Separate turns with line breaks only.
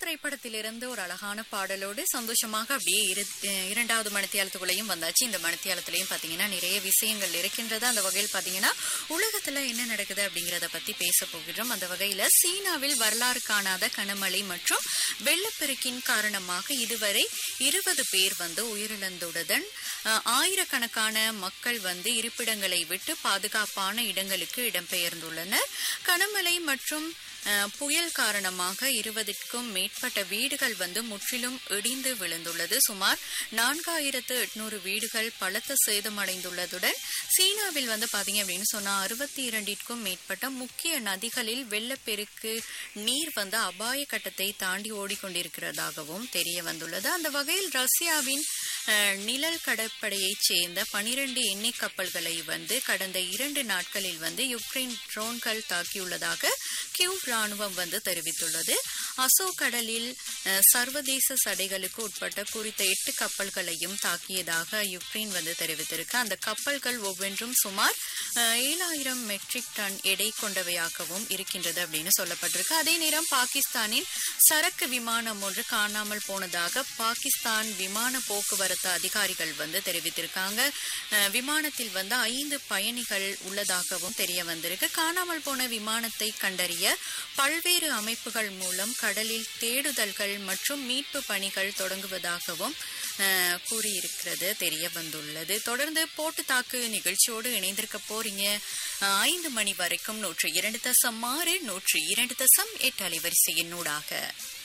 திரைப்படத்திலிருந்து ஒரு அழகான பாடலோடு சந்தோஷமாக அப்படியே இரு அஹ் இரண்டாவது மணித்தியாலத்துக்குள்ளேயும் வந்தாச்சு இந்த மணித்தியாலத்திலையும் பாத்தீங்கன்னா நிறைய விஷயங்கள் இருக்கின்றது அந்த வகையில் பாத்தீங்கன்னா உலகத்துல என்ன நடக்குது அப்படிங்கறத பத்தி பேச போகிறோம் அந்த வகையில சீனாவில் வரலாறு காணாத கனமழை மற்றும் வெள்ளப்பெருக்கின் காரணமாக இதுவரை இருபது பேர் வந்து உயிரிழந்துள்ளதுடன் அஹ், ஆயிரக்கணக்கான மக்கள் வந்து இருப்பிடங்களை விட்டு பாதுகாப்பான இடங்களுக்கு இடம்பெயர்ந்துள்ளனர் கனமழை மற்றும் அஹ், புயல் காரணமாக இருபதுக்கும் மேற்பட்ட வீடுகள் வந்து முற்றிலும் இடிந்து விழுந்துள்ளது சுமார் நான்காயிரத்து எட்நூறு வீடுகள் பலத்த சேதமடைந்துள்ளதுடன் சீனாவில் வந்து பாத்தீங்க அப்படின்னு சொன்னா அறுபத்தி இரண்டிற்கும் மேற்பட்ட முக்கிய நதிகளில் வெள்ளப்பெருக்கு நீர் வந்து அபாய கட்டத்தை தாண்டி ஓடிக்கொண்டிருக்கிறதாகவும் தெரிய வந்துள்ளது அந்த வகையில் ரஷ்யாவின் அஹ், நிழல் கடற்படையைச் சேர்ந்த பனிரெண்டு எண்ணெய் கப்பல்களை வந்து கடந்த இரண்டு நாட்களில் வந்து யுக்ரைன் ட்ரோன்கள் தாக்கியுள்ளதாக கியூ ராணுவம் வந்து தெரிவித்துள்ளது அசோ கடலில் அஹ், சர்வதேச சடைகளுக்கு உட்பட்ட குறித்த எட்டு கப்பல்களையும் தாக்கியதாக யுக்ரைன் வந்து தெரிவித்திருக்கு அந்த கப்பல்கள் ஒவ்வொன்றும் சுமார் அஹ், ஏழாயிரம் மெட்ரிக் டன் எடை கொண்டவையாகவும் இருக்கின்றது அப்படின்னு சொல்லப்பட்டிருக்கு அதே நேரம் பாகிஸ்தானின் சரக்கு விமானம் ஒன்று காணாமல் போனதாக பாகிஸ்தான் விமான போக்குவரத்து அதிகாரிகள் வந்து தெரிவித்திருக்காங்க அஹ், விமானத்தில் வந்து ஐந்து பயணிகள் உள்ளதாகவும் தெரிய வந்திருக்கு காணாமல் போன விமானத்தை கண்டறிய பல்வேறு அமைப்புகள் மூலம் கடலில் தேடுதல்கள் மற்றும் மீட்பு பணிகள் தொடங்குவதாகவும் அஹ், கூறியிருக்கிறது தெரிய வந்துள்ளது தொடர்ந்து போட்டு தாக்கு நிகழ்ச்சியோடு இணைந்திருக்க போறீங்க அஹ், ஐந்து மணி வரைக்கும் நூற்றி இரண்டு தசம் ஆறு நூற்றி இரண்டு தசம் எட்டு அலைவரிசையின் ஊடாக